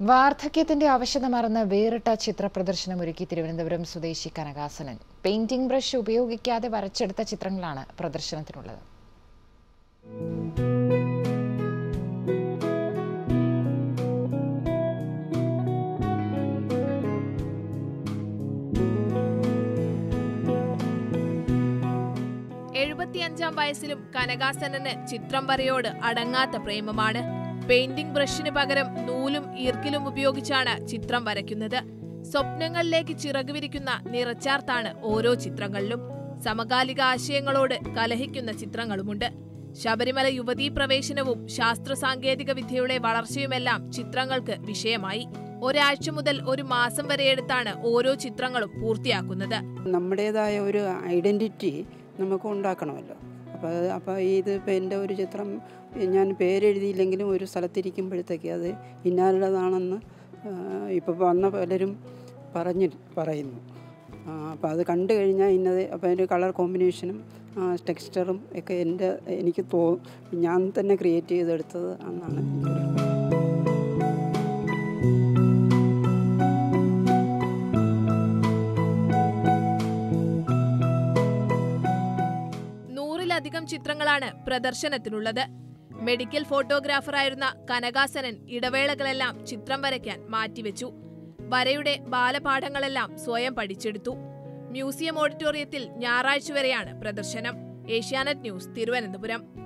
വാർദ്ധക്യത്തിന്റെ അവശത മറന്ന് വേറിട്ട ചിത്ര പ്രദർശനമൊരുക്കി തിരുവനന്തപുരം സ്വദേശി കനകാസനൻ പെയിന്റിംഗ് ബ്രഷ് ഉപയോഗിക്കാതെ വരച്ചെടുത്ത ചിത്രങ്ങളാണ് പ്രദർശനത്തിനുള്ളത് എഴുപത്തിയഞ്ചാം വയസ്സിലും കനകാസനന് ചിത്രം വരയോട് അടങ്ങാത്ത പ്രേമമാണ് പെയിന്റിംഗ് ബ്രഷിന് പകരം നൂലും ഈർക്കിലും ഉപയോഗിച്ചാണ് ചിത്രം വരയ്ക്കുന്നത് സ്വപ്നങ്ങളിലേക്ക് ചിറക് വിരിക്കുന്ന നിറച്ചാർത്താണ് ഓരോ ചിത്രങ്ങളിലും സമകാലിക ആശയങ്ങളോട് കലഹിക്കുന്ന ചിത്രങ്ങളുമുണ്ട് ശബരിമല യുവതീ പ്രവേശനവും ശാസ്ത്ര സാങ്കേതിക വിദ്യയുടെ വളർച്ചയുമെല്ലാം ചിത്രങ്ങൾക്ക് വിഷയമായി ഒരാഴ്ച മുതൽ ഒരു മാസം വരെ എടുത്താണ് ഓരോ ചിത്രങ്ങളും പൂർത്തിയാക്കുന്നത് നമ്മുടേതായ ഒരു ഐഡൻറ്റിറ്റി നമുക്ക് ഉണ്ടാക്കണമല്ലോ അപ്പോൾ അപ്പോൾ ഇത് ഇപ്പോൾ എൻ്റെ ഒരു ചിത്രം ഞാൻ പേരെഴുതിയില്ലെങ്കിലും ഒരു സ്ഥലത്തിരിക്കുമ്പോഴത്തേക്ക് അത് ഇന്നാരുടേതാണെന്ന് ഇപ്പോൾ വന്ന പലരും പറഞ്ഞ് പറയുന്നു അപ്പോൾ അത് കണ്ടു കഴിഞ്ഞാൽ ഇന്നത് അപ്പോൾ അതിൻ്റെ കളർ കോമ്പിനേഷനും ടെക്സ്ചറും ഒക്കെ എൻ്റെ എനിക്ക് തോ ഞാൻ തന്നെ ക്രിയേറ്റ് ചെയ്തെടുത്തത് എന്നാണ് എനിക്ക് നൂറിലധികം ചിത്രങ്ങളാണ് പ്രദർശനത്തിനുള്ളത് മെഡിക്കൽ ഫോട്ടോഗ്രാഫറായിരുന്ന കനകാസനൻ ഇടവേളകളെല്ലാം ചിത്രം വരയ്ക്കാൻ മാറ്റിവെച്ചു വരയുടെ ബാലപാഠങ്ങളെല്ലാം സ്വയം പഠിച്ചെടുത്തു മ്യൂസിയം ഓഡിറ്റോറിയത്തിൽ ഞായറാഴ്ച വരെയാണ് പ്രദർശനം ഏഷ്യാനെറ്റ് ന്യൂസ് തിരുവനന്തപുരം